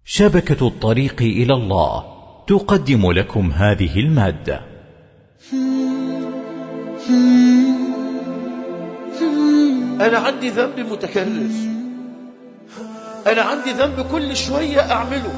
شبكة الطريق إلى الله تقدم لكم هذه المادة أنا عندي ذنب متكرر أنا عندي ذنب كل شوية أعمله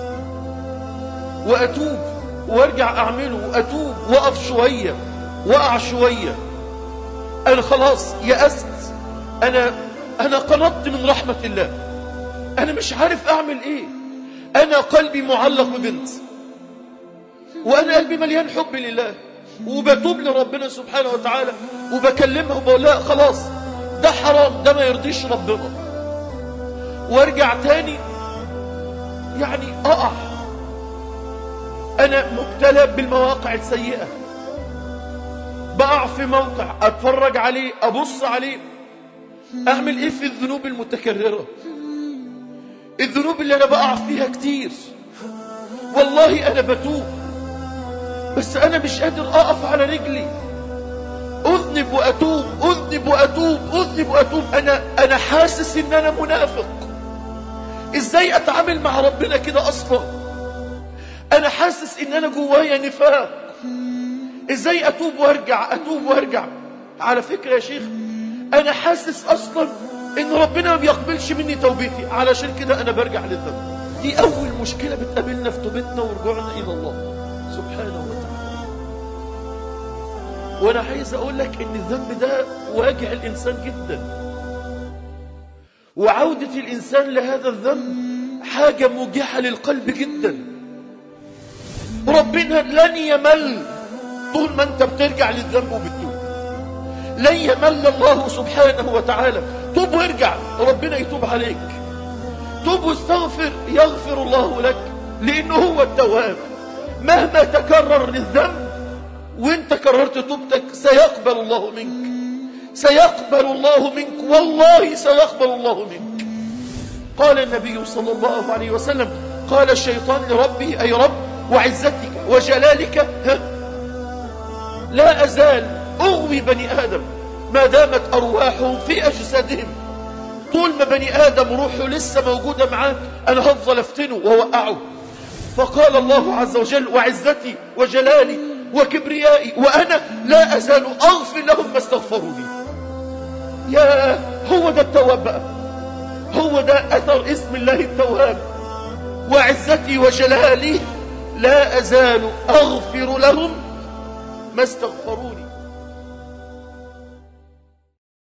وأتوب وارجع أعمله وأتوب وأقف شوية وأقع شوية أنا خلاص يأست أنا أنا قنطت من رحمة الله أنا مش عارف أعمل إيه أنا قلبي معلق ببنت وأنا قلبي مليان حب لله وبتوب لربنا سبحانه وتعالى وبكلمها وبقول لها خلاص ده حرام ده ما يرضيش ربنا وارجع تاني يعني أقع أنا مبتلى بالمواقع السيئة بقع في موقع أتفرج عليه أبص عليه أعمل إيه في الذنوب المتكررة الذنوب اللي أنا بقع فيها كتير والله أنا بتوب بس أنا مش قادر أقف على رجلي أذنب وأتوب أذنب وأتوب أذنب وأتوب أنا أنا حاسس إن أنا منافق إزاي أتعامل مع ربنا كده أصلا أنا حاسس إن أنا جوايا نفاق إزاي أتوب وأرجع أتوب وأرجع على فكرة يا شيخ أنا حاسس أصلا إن ربنا ما بيقبلش مني توبتي علشان كده أنا برجع للذنب دي أول مشكلة بتقابلنا في توبتنا ورجوعنا إلى الله سبحانه وتعالى وأنا عايز أقول لك إن الذنب ده واجع الإنسان جدا وعودة الإنسان لهذا الذنب حاجة موجعة للقلب جدا ربنا لن يمل طول ما أنت بترجع للذنب وبتتوب لن يمل الله سبحانه وتعالى توب وارجع ربنا يتوب عليك توب واستغفر يغفر الله لك لأنه هو التواب مهما تكرر للذنب وانت كررت توبتك سيقبل الله منك سيقبل الله منك والله سيقبل الله منك قال النبي صلى الله عليه وسلم قال الشيطان لربه أي رب وعزتك وجلالك ها لا أزال أغوي بني آدم ما دامت أرواحهم في أجسادهم طول ما بني آدم روحه لسه موجودة معاه أنا هفضل أفتنه ووقعه فقال الله عز وجل وعزتي وجلالي وكبريائي وأنا لا أزال أغفر لهم ما استغفروني يا هو ده التواب بقى هو ده أثر اسم الله التواب وعزتي وجلالي لا أزال أغفر لهم ما استغفروني